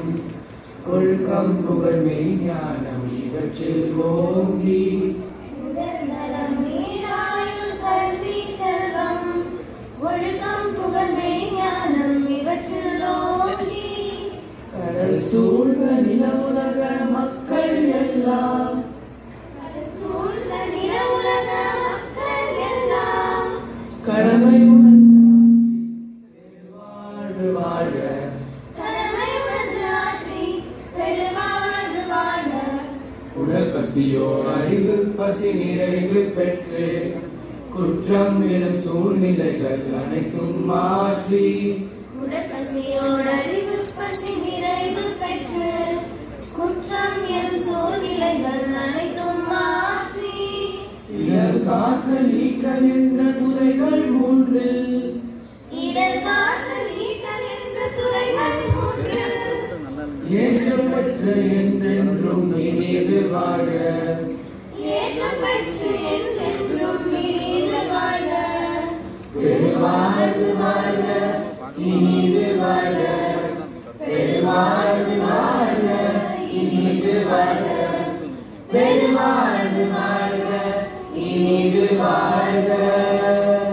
ஒழுக்கம் புகழ் மெய்ஞானம் இவற்றில் ஓங்கி உடல் நலம் நீராயுள் கல்வி செல்வம் ஒழுக்கம் புகழ் மெய்ஞானம் இவற்றில் ஓங்கி கடல் சூழ்ந்த நில உலக மக்கள் எல்லாம் சூழ்ந்த நில உலக மக்கள் எல்லாம் கடமை உணர்ந்து வாழ்வு வாழ கடமை உணர்ந்து ஆற்றி பெருவாழ்வு வாழ உடல் பசியோ அறிவு பசி நிறைவு பெற்று குற்றம் எனும் சூழ்நிலைகள் அனைத்தும் மாற்றி உடற்பசியோடு அறிவு பசி நிறைவு பெற்று குற்றம் எனும் சூழ்நிலைகள் அனைத்தும் மாற்றி இடர் காத்தல் ஈட்டல் என்ற துறைகள் மூன்றில் இடர் காத்தல் ஈட்டல் என்ற துறைகள் மூன்றில் ஏற்றம் பெற்ற என்றென்றும் இனிது வாழ ஏற்றம் பெற்று என்றென்றும் இனிது வாழ பெருவாழ்வு வாழ இனிது வாழ பெருவாழ்வு வாழ இனிது வாழ பெருவாழ்வு வாழ இனிது வாழ